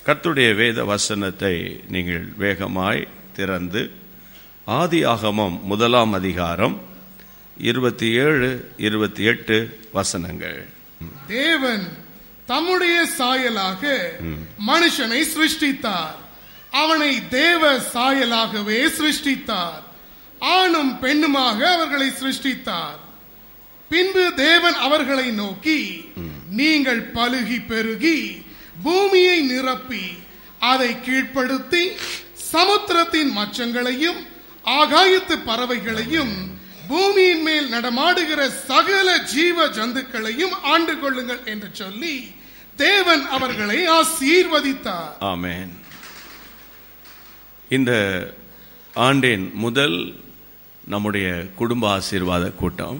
கர்த்தருடைய வேத வசனத்தை நீங்கள் வேகமாய் திறந்து ஆதியாகமம் முதலாம் அதிகாரம் இருபத்தி ஏழு இருபத்தி எட்டு வசனங்கள் தேவன் தம்முடைய சாயலாக மனுஷனை சிருஷ்டித்தார் அவனை தேவ சாயலாகவே சிருஷ்டித்தார் ஆணும் பெண்ணுமாக அவர்களை சிருஷ்டித்தார் பின்பு தேவன் அவர்களை நோக்கி நீங்கள் பலுகி பெருகி பூமியை நிரப்பி அதை கீழ்ப்படுத்தி சமுத்திரத்தின் மச்சங்களையும் ஆகாயத்து பறவைகளையும் பூமியின் மேல் நடமாடுகிற சகல ஜீவ ஜந்துக்களையும் ஆண்டு கொள்ளுங்கள் என்று சொல்லி தேவன் அவர்களை ஆசீர்வதித்தார் ஆமென் இந்த ஆண்டின் முதல் நம்முடைய குடும்ப ஆசீர்வாத கூட்டம்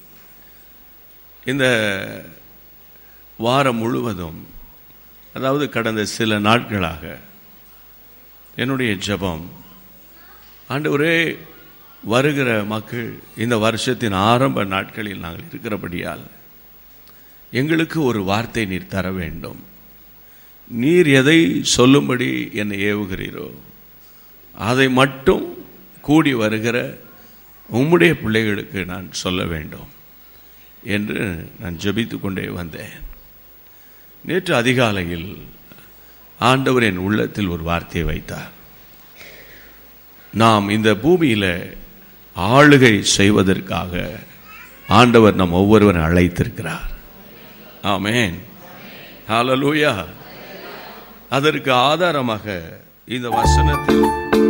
இந்த வாரம் முழுவதும் அதாவது கடந்த சில நாட்களாக என்னுடைய ஜெபம் ஆண்டவரே வருகிற மக்கள் இந்த வருஷத்தின் ஆரம்ப நாட்களில் நாங்கள் இருக்கிறபடியால் எங்களுக்கு ஒரு வார்த்தை நீர் தர வேண்டும் நீர் எதை சொல்லும்படி என்னை ஏவுகிறீரோ அதை மட்டும் கூடி வருகிற உம்முடைய பிள்ளைகளுக்கு நான் சொல்ல வேண்டும் என்று நான் ஜெபித்து கொண்டே வந்தேன் நேற்று அதிகாலையில் ஆண்டவர் என் உள்ளத்தில் ஒரு வார்த்தையை வைத்தார் நாம் இந்த பூமியில ஆளுகை செய்வதற்காக ஆண்டவர் நம் ஒவ்வொருவரும் அழைத்திருக்கிறார் ஆமென் ஹalleluya அதற்கு ஆதாரமாக இந்த வசனத்தில்